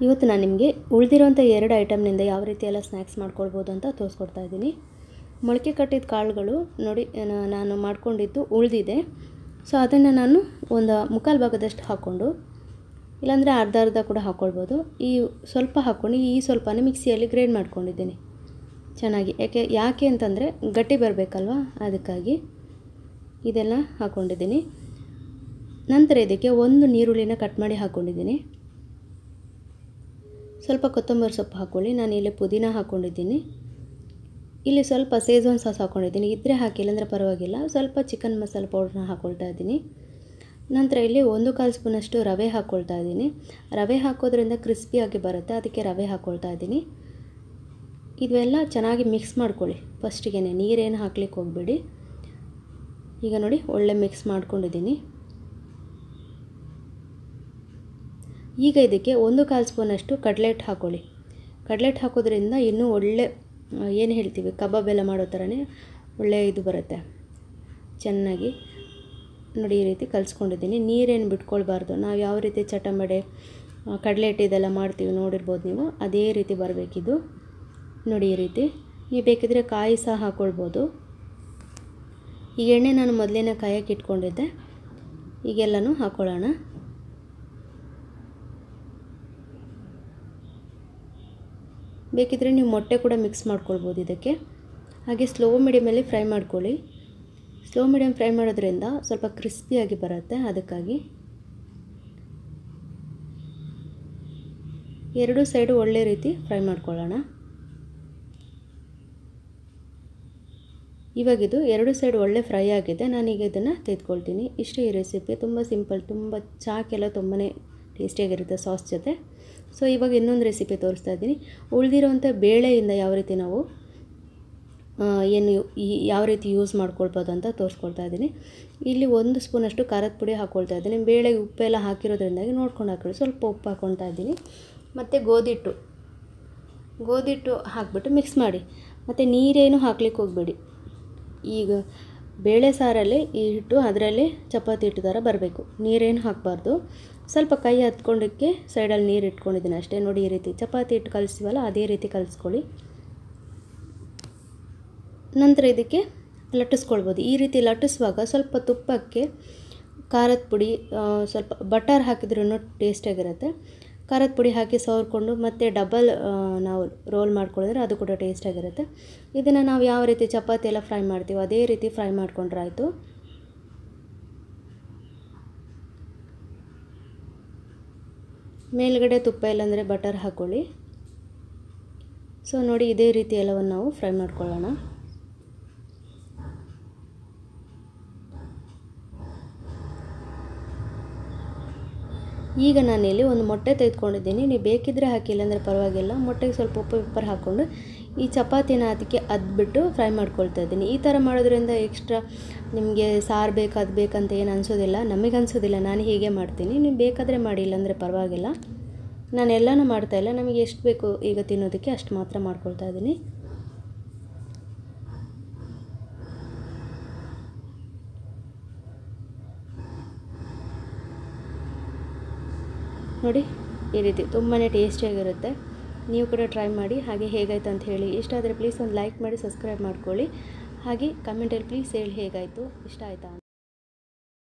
ಇವತ್ತು ನಾನು ನಿಮಗೆ ಉಳಿದಿರೋಂಥ ಎರಡು ಐಟಮ್ನಿಂದ ಯಾವ ರೀತಿ ಎಲ್ಲ ಸ್ನ್ಯಾಕ್ಸ್ ಮಾಡ್ಕೊಳ್ಬೋದು ಅಂತ ತೋರಿಸ್ಕೊಡ್ತಾ ಇದ್ದೀನಿ ಮೊಳಕೆ ಕಟ್ಟಿದ ಕಾಳುಗಳು ನೋಡಿ ನಾ- ನಾನು ಮಾಡ್ಕೊಂಡಿದ್ದು ಉಳಿದಿದೆ ಸೊ ಅದನ್ನು ನಾನು ಒಂದು ಮುಕ್ಕಾಲು ಭಾಗದಷ್ಟು ಹಾಕ್ಕೊಂಡು ಇಲ್ಲಾಂದರೆ ಅರ್ಧ ಅರ್ಧ ಕೂಡ ಹಾಕ್ಕೊಳ್ಬೋದು ಈ ಸ್ವಲ್ಪ ಹಾಕ್ಕೊಂಡು ಈ ಸ್ವಲ್ಪನೇ ಮಿಕ್ಸಿಯಲ್ಲಿ ಗ್ರೈಂಡ್ ಮಾಡ್ಕೊಂಡಿದ್ದೀನಿ ಚೆನ್ನಾಗಿ ಯಾಕೆ ಯಾಕೆ ಅಂತಂದರೆ ಗಟ್ಟಿ ಬರಬೇಕಲ್ವ ಅದಕ್ಕಾಗಿ ಇದೆಲ್ಲ ಹಾಕ್ಕೊಂಡಿದ್ದೀನಿ ನಂತರ ಇದಕ್ಕೆ ಒಂದು ನೀರುಳ್ಳಿನ ಕಟ್ ಮಾಡಿ ಹಾಕ್ಕೊಂಡಿದ್ದೀನಿ ಸ್ವಲ್ಪ ಕೊತ್ತಂಬರಿ ಸೊಪ್ಪು ಹಾಕ್ಕೊಳ್ಳಿ ನಾನು ಇಲ್ಲಿ ಪುದೀನ ಹಾಕ್ಕೊಂಡಿದ್ದೀನಿ ಇಲ್ಲಿ ಸ್ವಲ್ಪ ಸೇಝೋನ್ ಸಾಸ್ ಹಾಕ್ಕೊಂಡಿದ್ದೀನಿ ಇದ್ದರೆ ಹಾಕಿಲ್ಲ ಅಂದರೆ ಪರವಾಗಿಲ್ಲ ಸ್ವಲ್ಪ ಚಿಕನ್ ಮಸಾಲೆ ಪೌಡ್ರನ್ನ ಹಾಕ್ಕೊಳ್ತಾ ಇದ್ದೀನಿ ನಂತರ ಇಲ್ಲಿ ಒಂದು ಕಾಲು ಸ್ಪೂನಷ್ಟು ರವೆ ಹಾಕ್ಕೊಳ್ತಾ ಇದ್ದೀನಿ ರವೆ ಹಾಕೋದ್ರಿಂದ ಕ್ರಿಸ್ಪಿಯಾಗಿ ಬರುತ್ತೆ ಅದಕ್ಕೆ ರವೆ ಹಾಕ್ಕೊಳ್ತಾ ಇದ್ದೀನಿ ಇವೆಲ್ಲ ಚೆನ್ನಾಗಿ ಮಿಕ್ಸ್ ಮಾಡ್ಕೊಳ್ಳಿ ಫಸ್ಟಿಗೆ ನೀರೇನು ಹಾಕ್ಲಿಕ್ಕೆ ಹೋಗಬೇಡಿ ಈಗ ನೋಡಿ ಒಳ್ಳೆ ಮಿಕ್ಸ್ ಮಾಡ್ಕೊಂಡಿದ್ದೀನಿ ಈಗ ಇದಕ್ಕೆ ಒಂದು ಕಾಲು ಸ್ಪೂನಷ್ಟು ಕಡ್ಲೆಟ್ ಹಾಕ್ಕೊಳ್ಳಿ ಕಡ್ಲೆಟ್ ಹಾಕೋದ್ರಿಂದ ಇನ್ನೂ ಒಳ್ಳೆ ಏನು ಹೇಳ್ತೀವಿ ಕಬಾಬ್ ಎಲ್ಲ ಮಾಡೋ ಥರನೇ ಒಳ್ಳೆ ಇದು ಬರುತ್ತೆ ಚೆನ್ನಾಗಿ ನೋಡಿ ಈ ರೀತಿ ಕಲಿಸ್ಕೊಂಡಿದ್ದೀನಿ ನೀರೇನು ಬಿಟ್ಕೊಳ್ಬಾರ್ದು ನಾವು ಯಾವ ರೀತಿ ಚಟಂಬಡೆ ಕಡಲೆಟ್ ಇದೆಲ್ಲ ಮಾಡ್ತೀವಿ ನೋಡಿರ್ಬೋದು ನೀವು ಅದೇ ರೀತಿ ಬರಬೇಕಿದು ನೋಡಿ ಈ ರೀತಿ ನೀವು ಬೇಕಿದ್ರೆ ಕಾಯಿ ಸಹ ಹಾಕ್ಕೊಳ್ಬೋದು ಈ ಎಣ್ಣೆ ನಾನು ಮೊದಲೇನೆ ಕಾಯಕ್ಕೆ ಇಟ್ಕೊಂಡಿದ್ದೆ ಈಗೆಲ್ಲನೂ ಹಾಕ್ಕೊಳ್ಳೋಣ ಬೇಕಿದ್ರೆ ನೀವು ಮೊಟ್ಟೆ ಕೂಡ ಮಿಕ್ಸ್ ಮಾಡ್ಕೊಳ್ಬೋದು ಇದಕ್ಕೆ ಹಾಗೆ ಸ್ಲೋ ಮೀಡಿಯಮಲ್ಲಿ ಫ್ರೈ ಮಾಡ್ಕೊಳ್ಳಿ ಸ್ಲೋ ಮೀಡಿಯಮ್ ಫ್ರೈ ಮಾಡೋದ್ರಿಂದ ಸ್ವಲ್ಪ ಕ್ರಿಸ್ಪಿಯಾಗಿ ಬರುತ್ತೆ ಅದಕ್ಕಾಗಿ ಎರಡೂ ಸೈಡು ಒಳ್ಳೆ ರೀತಿ ಫ್ರೈ ಮಾಡ್ಕೊಳ್ಳೋಣ ಇವಾಗಿದು ಎರಡು ಸೈಡ್ ಒಳ್ಳೆ ಫ್ರೈ ಆಗಿದೆ ನಾನೀಗ ಇದನ್ನು ತೆಗೆದುಕೊಳ್ತೀನಿ ಇಷ್ಟೇ ಈ ರೆಸಿಪಿ ತುಂಬ ಸಿಂಪಲ್ ತುಂಬ ಚಾಕೆಲ್ಲ ತುಂಬಾ ಟೇಸ್ಟಿಯಾಗಿರುತ್ತೆ ಸಾಸ್ ಜೊತೆ ಸೊ ಇವಾಗ ಇನ್ನೊಂದು ರೆಸಿಪಿ ತೋರಿಸ್ತಾ ಇದ್ದೀನಿ ಉಳಿದಿರೋವಂಥ ಬೇಳೆಯಿಂದ ಯಾವ ರೀತಿ ನಾವು ಏನು ಈ ಯಾವ ರೀತಿ ಯೂಸ್ ಮಾಡ್ಕೊಳ್ಬೋದು ಅಂತ ತೋರಿಸ್ಕೊಳ್ತಾ ಇದ್ದೀನಿ ಇಲ್ಲಿ ಒಂದು ಸ್ಪೂನಷ್ಟು ಖಾರದ ಪುಡಿ ಹಾಕ್ಕೊಳ್ತಾ ಇದ್ದೀನಿ ಬೇಳೆಗೆ ಉಪ್ಪೆಲ್ಲ ಹಾಕಿರೋದ್ರಿಂದಾಗಿ ನೋಡ್ಕೊಂಡು ಹಾಕೊಳ್ಳಿ ಸ್ವಲ್ಪ ಉಪ್ಪು ಹಾಕ್ಕೊಳ್ತಾ ಇದ್ದೀನಿ ಮತ್ತು ಗೋಧಿಟ್ಟು ಗೋಧಿಟ್ಟು ಹಾಕ್ಬಿಟ್ಟು ಮಿಕ್ಸ್ ಮಾಡಿ ಮತ್ತು ನೀರೇನು ಹಾಕ್ಲಿಕ್ಕೆ ಹೋಗಬೇಡಿ ಈಗ ಬೇಳೆ ಸಾರಲ್ಲಿ ಈ ಹಿಟ್ಟು ಅದರಲ್ಲಿ ಚಪಾತಿ ಹಿಟ್ಟು ಥರ ಬರಬೇಕು ನೀರೇನು ಹಾಕಬಾರ್ದು ಸ್ವಲ್ಪ ಕೈ ಹತ್ಕೊಂಡಕ್ಕೆ ಸೈಡಲ್ಲಿ ನೀರು ಇಟ್ಕೊಂಡಿದ್ದೀನಿ ಅಷ್ಟೇ ನೋಡಿ ಈ ರೀತಿ ಚಪಾತಿ ಹಿಟ್ಟು ಕಲಿಸ್ತೀವಲ್ಲ ಅದೇ ರೀತಿ ಕಲಿಸ್ಕೊಳ್ಳಿ ನಂತರ ಇದಕ್ಕೆ ಲಟ್ಟಿಸ್ಕೊಳ್ಬೋದು ಈ ರೀತಿ ಲಟ್ಟಿಸುವಾಗ ಸ್ವಲ್ಪ ತುಪ್ಪಕ್ಕೆ ಖಾರದ ಪುಡಿ ಸ್ವಲ್ಪ ಬಟರ್ ಹಾಕಿದ್ರೂ ಟೇಸ್ಟಾಗಿರುತ್ತೆ ಖಾರದ ಪುಡಿ ಹಾಕಿ ಸವರ್ಕೊಂಡು ಮತ್ತು ಡಬಲ್ ನಾವು ರೋಲ್ ಮಾಡ್ಕೊಳ್ಳಿದ್ರೆ ಅದು ಕೂಡ ಟೇಸ್ಟಾಗಿರುತ್ತೆ ಇದನ್ನು ನಾವು ಯಾವ ರೀತಿ ಚಪಾತಿ ಎಲ್ಲ ಫ್ರೈ ಮಾಡ್ತೀವೋ ಅದೇ ರೀತಿ ಫ್ರೈ ಮಾಡ್ಕೊಂಡ್ರೆ ಆಯಿತು ಮೇಲ್ಗಡೆ ತುಪ್ಪ ಇಲ್ಲಾಂದರೆ ಬಟರ್ ಹಾಕ್ಕೊಳ್ಳಿ ಸೊ ನೋಡಿ ಇದೇ ರೀತಿ ಎಲ್ಲವನ್ನು ನಾವು ಫ್ರೈ ಮಾಡ್ಕೊಳ್ಳೋಣ ಈಗ ನಾನಿಲ್ಲಿ ಒಂದು ಮೊಟ್ಟೆ ತೆಗೆದುಕೊಂಡಿದ್ದೀನಿ ನೀವು ಬೇಕಿದ್ದರೆ ಹಾಕಿಲ್ಲ ಅಂದರೆ ಪರವಾಗಿಲ್ಲ ಮೊಟ್ಟೆಗೆ ಸ್ವಲ್ಪ ಉಪ್ಪು ಪೆಪ್ಪರ್ ಹಾಕ್ಕೊಂಡು ಈ ಚಪಾತಿನ ಅದಕ್ಕೆ ಅದ್ಬಿಟ್ಟು ಫ್ರೈ ಮಾಡ್ಕೊಳ್ತಾ ಇದ್ದೀನಿ ಈ ಥರ ಮಾಡೋದ್ರಿಂದ ಎಕ್ಸ್ಟ್ರಾ ನಿಮಗೆ ಸಾರು ಬೇಕು ಅದು ಬೇಕಂತ ಏನು ಅನಿಸೋದಿಲ್ಲ ನಮಗೆ ಅನಿಸೋದಿಲ್ಲ ನಾನು ಹೀಗೆ ಮಾಡ್ತೀನಿ ನೀವು ಬೇಕಾದರೆ ಮಾಡಿ ಇಲ್ಲಾಂದರೆ ಪರವಾಗಿಲ್ಲ ನಾನು ಎಲ್ಲನೂ ಮಾಡ್ತಾಯಿಲ್ಲ ನಮಗೆ ಎಷ್ಟು ಬೇಕು ಈಗ ತಿನ್ನೋದಕ್ಕೆ ಅಷ್ಟು ಮಾತ್ರ ಮಾಡ್ಕೊಳ್ತಾ ಇದ್ದೀನಿ ನೋಡಿ ಈ ರೀತಿ ತುಂಬಾ ಟೇಸ್ಟಿಯಾಗಿರುತ್ತೆ ನೀವು ಕೂಡ ಟ್ರೈ ಮಾಡಿ ಹಾಗೆ ಹೇಗಾಯಿತು ಅಂತ ಹೇಳಿ ಇಷ್ಟ ಆದರೆ ಪ್ಲೀಸ್ ಒಂದು ಲೈಕ್ ಮಾಡಿ ಸಬ್ಸ್ಕ್ರೈಬ್ ಮಾಡ್ಕೊಳ್ಳಿ ಹಾಗೆ ಕಮೆಂಟಲ್ಲಿ ಪ್ಲೀಸ್ ಹೇಳಿ ಹೇಗಾಯಿತು ಇಷ್ಟ ಆಯಿತಾ ಅಂತ